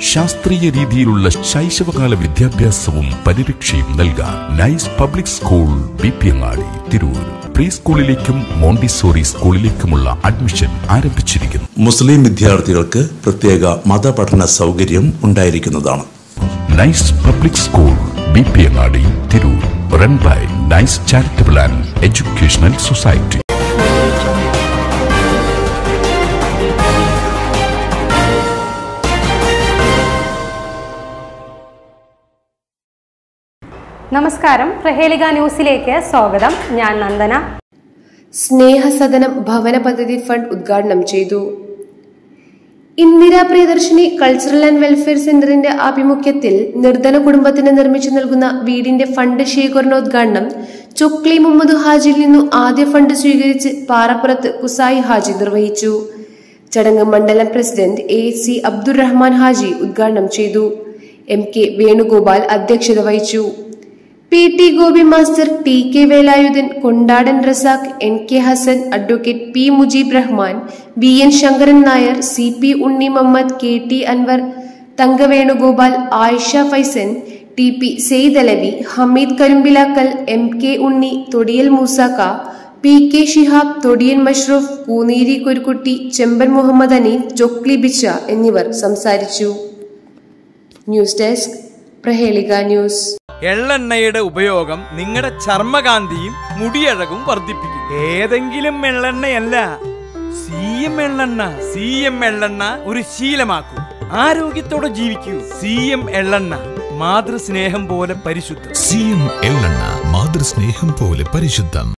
ശാസ്ത്രീയ രീതിയിലുള്ള ശൈശവകാല വിദ്യാഭ്യാസവും പരിരക്ഷയും നൽകാൻ Nice public school B P Angadi Tirur pre സ്കൂളിലേക്കും മോണ്ടിസോറി സ്കൂളിലേക്കുമുള്ള അഡ്മിഷൻ ആരംഭിച്ചിരിക്കുന്നു മുസ്ലിം വിദ്യാർത്ഥികൾക്ക് പ്രത്യേക മതപഠന സൗകര്യം ഉണ്ടായിരിക്കുന്നതാണ് Nice public school B P Angadi Tirur run by Nice charitable and educational society നമസ്കാരം പ്രഹേലിക ന്യൂസിലേക്ക് സ്വാഗതം ഞാൻ നന്ദന സ്നേഹസദനം ഭവന പദ്ധതി ഫണ്ട് ഉദ്ഘാടനം ചെയ്തു Indira Priyadarshini cultural and welfare സെന്ററിന്റെ ആഭിമുഖ്യത്തിൽ നിർധന കുടുംബത്തിന് നിർമ്മിച്ചു നൽകുന്ന വീടിന്റെ ഫണ്ട് ശേഖരണോദ്ഘാടനം ചൊക്ലി മുഹമ്മദ് ഹാജിയിൽ നിന്നു ആദ്യ ഫണ്ട് സ്വീകരിച്ച് പാറപ്പുറത്ത് കുസായി ഹാജി നിർവഹിച്ചു ചടങ്ങ് മണ്ഡലം president A C Abdurahman Haji ഉദ്ഘാടനം ചെയ്തു എം കെ വേണുഗോപാൽ അധ്യക്ഷത വഹിച്ചു P T Gopi master T K Velayudhan Kondadan Razak N K Hassan advocate P Mujeeb Rahman B N Sankaran Nair C P Unni Muhammad K T Anwar Thankavenugopal Ayisha Faizan T P Syed Alavi Hameed Karumbilakkal M K Unni Thodiyal Moosakka P K Shihab Thodiyan Mashroof Pooneeri Kurukutty Chemban Muhammad Aneef Jokli Bicha എന്നിവർ സംസാരിച്ചു ന്യൂസ് ഡെസ്ക് പ്രഹേളിക ന്യൂസ് എള്ളെണ്ണയുടെ ഉപയോഗം നിങ്ങളുടെ ചർമ്മകാന്തിയും മുടിയഴകും വർദ്ധിപ്പിക്കും ഏതെങ്കിലും എള്ളെണ്ണയല്ല സി എം എള്ളെണ്ണ സി എം എള്ളെണ്ണ ഒരു ശീലമാക്കൂ ആരോഗ്യത്തോടെ ജീവിക്കൂ സി എം എള്ളെണ്ണ മാതൃസ്നേഹം പോലെ പരിശുദ്ധം സി എം എള്ളെണ്ണ മാതൃസ്നേഹം പോലെ പരിശുദ്ധം